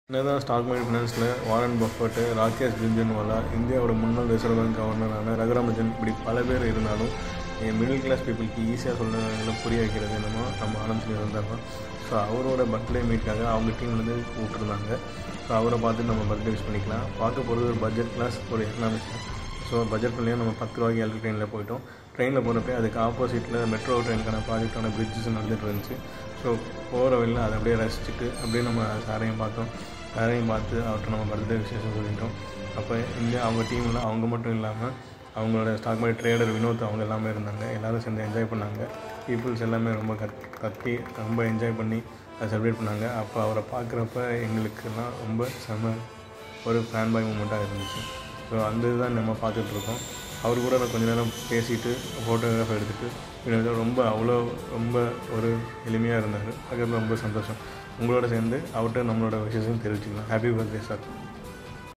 என்னதான் stock market ஃபினான்ஸில் Warren Buffett Rakesh Jhunjhunwala இந்தியாவோட முன்னாள் ரிசர்வ் பேங்க் கவர்னரான ரகுராமஜன் இப்படி பல பேர் இருந்தாலும் மிடில் கிளாஸ் பீப்புளுக்கு ஈஸியாக சொல்ல புரிய வைக்கிறது என்னமோ நம்ம ஆனந்த் ஸ்ரீதர் தான் ஸோ அவரோட பர்த்டே மீட்காக அவங்க டீம்லேருந்து கூப்பிட்டுருந்தாங்க ஸோ அவரை பார்த்து நம்ம பர்த்டே விஷ் பண்ணிக்கலாம் பார்க்க போகிறது ஒரு பட்ஜெட் கிளாஸ் ஒரு எக்கனாமிக்ஸ் ஸோ பட்ஜெட் ட்ரெயின்லேயே நம்ம பத்து ரூபாய்க்கு எலக்ட்ரிக் ட்ரெயினில் போயிட்டோம் ட்ரெயினில் போகிறப்ப அதுக்கு ஆப்போசிட்டில் மெட்ரோ ட்ரெயினுக்கான ப்ராஜெக்டான பிரிட்ஜஸ் நடந்துட்டு இருந்துச்சு ஸோ போகிற வழியில் அதை அப்படியே ரசிச்சுட்டு அப்படியே நம்ம சாரையும் பார்த்தோம் சாரையும் பார்த்து அவர்கிட்ட நம்ம பர்த்டே விசேஷம் சொல்லிட்டோம் அப்போ இந்தியா அவங்க டீமில் அவங்க மட்டும் இல்லாமல் அவங்களோட ஸ்டாக் மார்க்கெட் ட்ரேடர் வினோத் அவங்க எல்லாமே இருந்தாங்க எல்லோரும் சேர்ந்து என்ஜாய் பண்ணாங்க பீப்புள்ஸ் எல்லாமே ரொம்ப கத் கத்தி ரொம்ப என்ஜாய் பண்ணி அதை செலிப்ரேட் பண்ணாங்க அப்போ அவரை பார்க்குறப்ப எங்களுக்கெல்லாம் ரொம்ப செம ஒரு ஃபேன் பாய் மூமெண்ட்டாக இருந்துச்சு ஸோ அந்த இதுதான் நம்ம பார்த்துட்ருக்கோம் அவர் கூட நான் கொஞ்ச நேரம் பேசிட்டு ஃபோட்டோகிராஃப் எடுத்துகிட்டு எனக்கு ரொம்ப அவ்வளோ ரொம்ப ஒரு எளிமையாக இருந்தார் பார்க்குறது ரொம்ப சந்தோஷம் உங்களோட சேர்ந்து அவர்கிட்ட நம்மளோட விஷயத்தையும் தெரிவிச்சுக்கலாம் ஹாப்பி பர்த்டே சார்